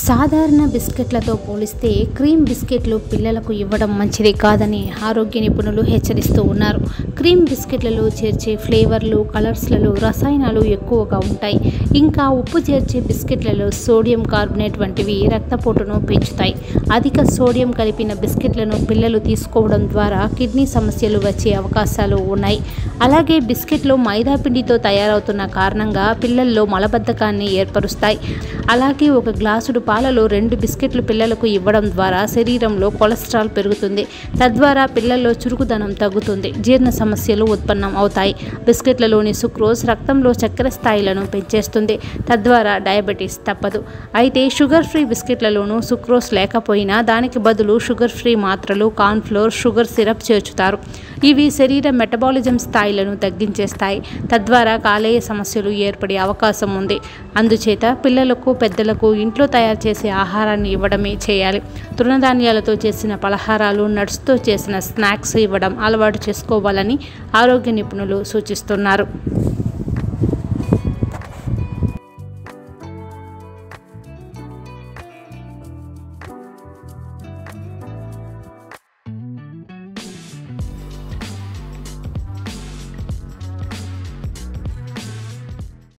సాధారణ బిస్కెట్లతో పోలిస్తే క్రీమ్ బిస్కెట్లు పిల్లలకు ఇవ్వడం మంచిది కాదని ఆరోగ్య నిపుణులు హెచ్చరిస్తూ ఉన్నారు క్రీమ్ బిస్కెట్లలో చేర్చే ఫ్లేవర్లు కలర్స్లలో రసాయనాలు ఎక్కువగా ఉంటాయి ఇంకా ఉప్పు చేర్చే బిస్కెట్లలో సోడియం కార్బోనేట్ వంటివి రక్తపోటును పెంచుతాయి అధిక సోడియం కలిపిన బిస్కెట్లను పిల్లలు తీసుకోవడం ద్వారా కిడ్నీ సమస్యలు వచ్చే అవకాశాలు ఉన్నాయి అలాగే బిస్కెట్లు మైదా పిండితో తయారవుతున్న కారణంగా పిల్లల్లో మలబద్ధకాన్ని ఏర్పరుస్తాయి అలాగే ఒక గ్లాసుడు పాలలో రెండు బిస్కెట్లు పిల్లలకు ఇవ్వడం ద్వారా శరీరంలో కొలెస్ట్రాల్ పెరుగుతుంది తద్వారా పిల్లల్లో చురుకుదనం తగ్గుతుంది జీర్ణ సమస్యలు ఉత్పన్నం అవుతాయి బిస్కెట్లలోని సుక్రోజ్ రక్తంలో చక్కెర స్థాయిలను పెంచేస్తుంది తద్వారా డయాబెటీస్ తప్పదు అయితే షుగర్ ఫ్రీ బిస్కెట్లలోనూ సుక్రోజ్ లేకపోయినా దానికి బదులు షుగర్ ఫ్రీ మాత్రలు కార్న్ఫ్లోర్ షుగర్ సిరప్ చేర్చుతారు ఇవి శరీర మెటబాలిజం స్థాయిలను తగ్గించేస్తాయి తద్వారా కాలేయ సమస్యలు ఏర్పడే అవకాశం ఉంది అందుచేత పిల్లలకు పెద్దలకు ఇంట్లో తయారు చేసే ఆహారాన్ని ఇవ్వడమే చేయాలి తృణధాన్యాలతో చేసిన పలహారాలు నట్స్తో చేసిన స్నాక్స్ ఇవ్వడం అలవాటు చేసుకోవాలని ఆరోగ్య నిపుణులు సూచిస్తున్నారు